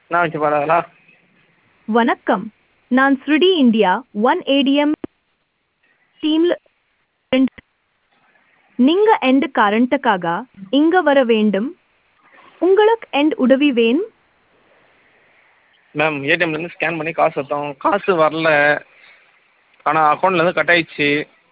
என்ன வச்சு பாருங்களா வணக்கம் நான் ஸ்ருடி இந்தியா ஒன் ஏடிஎம் டீம்ல நீங்க எந்த காரணத்துக்காக இங்க வர வேண்டும் உங்களுக்கு எந்த உதவி வேணும் மேம் ஏடிஎம்லேருந்து ஸ்கேன் பண்ணி காசு எடுத்தோம் காசு வரல ஆனால் அக்கௌண்ட்லேருந்து கட் ஆயிடுச்சு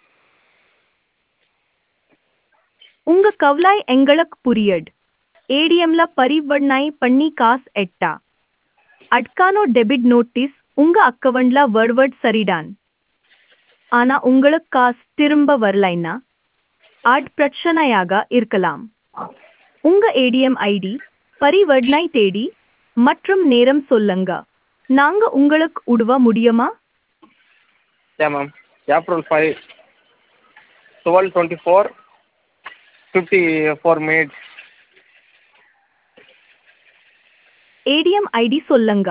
உங்க கவலை எங்களுக்கு புரியுது ஏடிஎம்ல பரிவர்த்தனை பண்ணி காசு எட்டா அட்கானோ டெபிட் நோட்டீஸ் உங்க அக்கவுண்ட்ல வருவது சரிதான் ஆனா உங்களுக்கு காசு திரும்ப வரலைன்னா அது பிரச்சனையாக இருக்கலாம் உங்க ஏடிஎம் ஐடி பரிவர்த்தனை தேதி மற்றும் நேரம் சொல்லுங்க நாங்க உங்களுக்கு உதவ முடியுமா yeah ma'am April five twelve twenty four fifty four minutes ATM ID சொல்லுங்க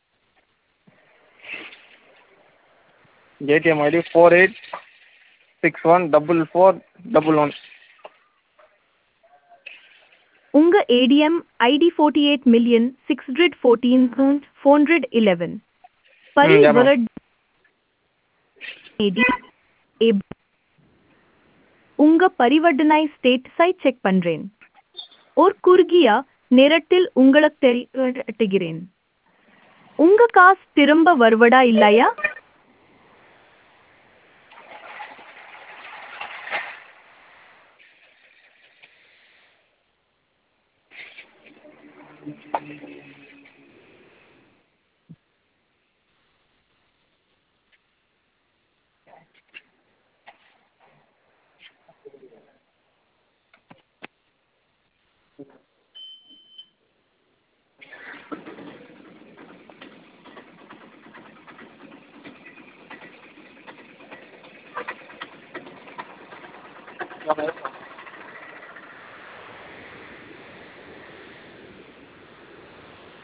ATM ID four eight six one double four double one உங்க ATM ID forty eight million six hundred fourteen four hundred eleven பரிவர்ட் உங்க பரிவர்த்தனை ஸ்டேட்டஸை check பண்றேன் ஒரு குறுகிய நேரத்தில் உங்களுக்கு தெரிவிக்கிறேன் உங்க காசு திரும்ப வருவதா இல்லையா மேம்